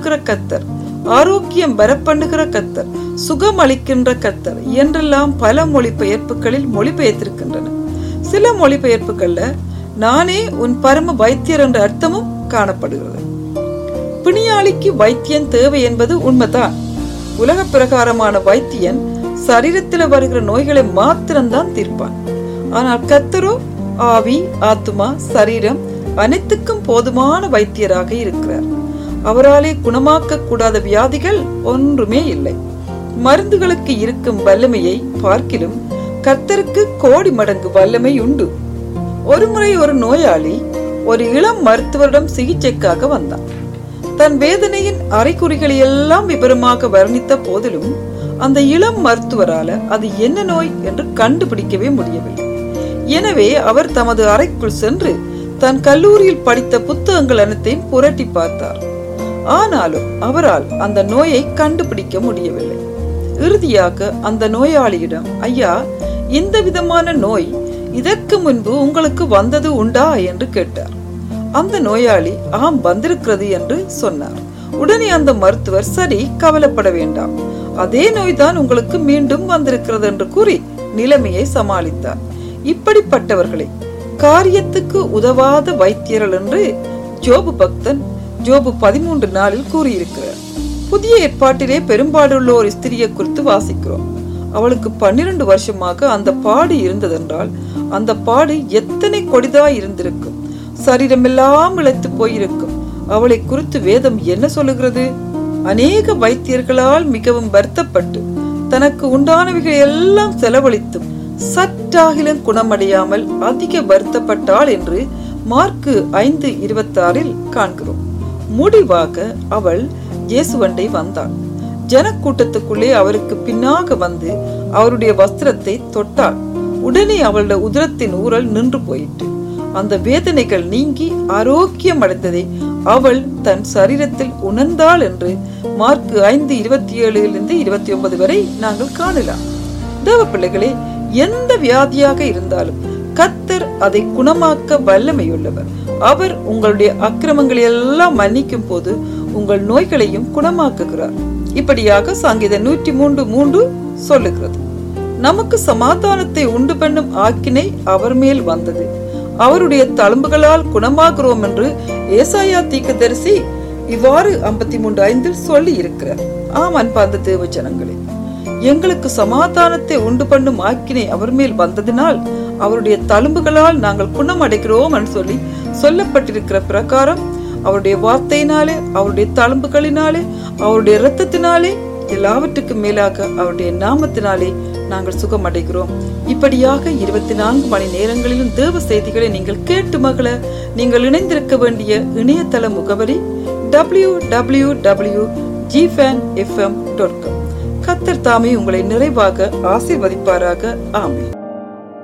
கொடுக்கிற கத்தர் ஆரோக்கியம் வரப்பண்ணுகிற கத்தர் சுகம் அளிக்கின்ற கத்தர் என்றெல்லாம் பல மொழிபெயர்ப்புகளில் மொழிபெயர்த்திருக்கின்றன சில மொழிபெயர்ப்புகள்ல நானே உன் பரம வைத்தியர் என்ற அர்த்தமும் காணப்படுகிறது பிணியாளிக்கு வைத்தியன் தேவை என்பது உண்மைதான் உலக பிரகாரமான வைத்தியன் சரீரத்தில் வருகிற நோய்களை மாத்திரம்தான் தீர்ப்பான் ஆனால் கத்தரோ ஆவி ஆத்துமா சரீரம் அனைத்துக்கும் போதுமான வைத்தியராக இருக்கிறார் அவராலே குணமாக்க கூடாத வியாதிகள் ஒன்றுமே இல்லை மருந்துகளுக்கு இருக்கும் வல்லமையை பார்க்கிலும் கர்த்தருக்கு கோடி மடங்கு வல்லமை உண்டு ஒருமுறை ஒரு நோயாளி ஒரு இளம் மருத்துவரிடம் சிகிச்சைக்காக வந்தான் தன் வேதனையின் அறிகுறிகளை எல்லாம் விவரமாக வர்ணித்த போதிலும் அந்த இளம் மருத்துவரால அது என்ன நோய் என்று கண்டுபிடிக்கவே முடியவில்லை எனவே அவர் தமது அறைக்குள் சென்று தன் கல்லூரியில் படித்த புத்தகங்கள் அனைத்தையும் புரட்டி பார்த்தார் ஆனாலும் அவரால் அந்த நோயை கண்டுபிடிக்க முடியவில்லை இறுதியாக அந்த நோயாளியிடம் ஐயா இந்த விதமான நோய் இதற்கு முன்பு உங்களுக்கு வந்தது உண்டா என்று கேட்டார் அந்த நோயாளி ஆம் வந்திருக்கிறது என்று சொன்னார் உடனே அந்த மருத்துவர் சரி கவலைப்பட வேண்டாம் அதே நோய்தான் உங்களுக்கு மீண்டும் வந்திருக்கிறது என்று கூறி நிலைமையை சமாளித்தார் இப்படிப்பட்டவர்களை காரியத்துக்கு உதவாத வைத்தியர்கள் என்று ஜோபு பக்தன் ஜோபு பதிமூன்று நாளில் கூறியிருக்கிறார் புதிய ஏற்பாட்டிலே பெரும்பாடுள்ள ஒரு ஸ்திரியை குறித்து வாசிக்கிறோம் அவளுக்கு பன்னிரண்டு வருஷமாக அந்த பாடு இருந்ததென்றால் அந்த பாடு எத்தனை கொடிதாய் இருந்திருக்கும் சரீரமெல்லாம் இழைத்து போயிருக்கும் அவளை குறித்து வேதம் என்ன சொல்லுகிறது அநேக வைத்தியர்களால் மிகவும் வருத்தப்பட்டு தனக்கு உண்டானவைகளை எல்லாம் செலவழித்தும் சற்றாகிலும் குணமடையாமல் அதிக வருத்தப்பட்டாள் என்று மார்க்கு ஐந்து இருபத்தாறில் காண்கிறோம் முடிவாக அவள் இயேசுவண்டை வந்தாள் ஜனக்கூட்டத்துக்குள்ளே அவருக்கு பின்னாக வந்து அவருடைய வஸ்திரத்தை தொட்டாள் உடனே அவளுடைய உதரத்தின் ஊரல் நின்று போயிட்டு அந்த வேதனைகள் நீங்கி ஆரோக்கியம் அடைந்ததை அவள் தன் சரீரத்தில் உணர்ந்தாள் என்று மார்க்கு ஐந்து இருபத்தி ஏழுலிருந்து இருபத்தி ஒன்பது வரை நாங்கள் காணலாம் தேவ பிள்ளைகளே எந்த வியாதியாக இருந்தாலும் கத்தர் அதை குணமாக்க வல்லமையுள்ளவர் அவர் உங்களுடைய அக்கிரமங்களை எல்லாம் மன்னிக்கும் போது உங்கள் நோய்களையும் குணமாக்குகிறார் இப்படியாக சங்கீத நூற்றி மூன்று மூன்று சொல்லுகிறது நமக்கு சமாதானத்தை உண்டு பண்ணும் ஆக்கினை அவர் மேல் வந்தது அவருடைய தழும்புகளால் குணமாகிறோம் என்று ஏசாயா தீர்க்கதரிசி இவ்வாறு ஐம்பத்தி மூன்று ஐந்தில் சொல்லி இருக்கிறார் ஆம் அன்பார்ந்த தேவ ஜனங்களே எங்களுக்கு சமாதானத்தை உண்டு பண்ணும் ஆக்கினை அவர் மேல் வந்ததினால் அவருடைய தழும்புகளால் நாங்கள் குணமடைகிறோம் என்று சொல்லி சொல்லப்பட்டிருக்கிற பிரகாரம் அவருடைய வார்த்தையினாலே அவருடைய தழும்புகளினாலே அவருடைய இரத்தத்தினாலே எல்லாவற்றுக்கும் மேலாக அவருடைய நாமத்தினாலே நாங்கள் சுகமடைகிறோம் இப்படியாக இருபத்தி நான்கு மணி நேரங்களிலும் தேவ செய்திகளை நீங்கள் கேட்டு மகள நீங்கள் இணைந்திருக்க வேண்டிய இணையதள முகவரி டபிள்யூ டபிள்யூ டபிள்யூ ஜிஃபேன் எஃப்எம் டாட் காம் கத்தர் தாமே உங்களை நிறைவாக ஆசீர்வதிப்பாராக ஆமே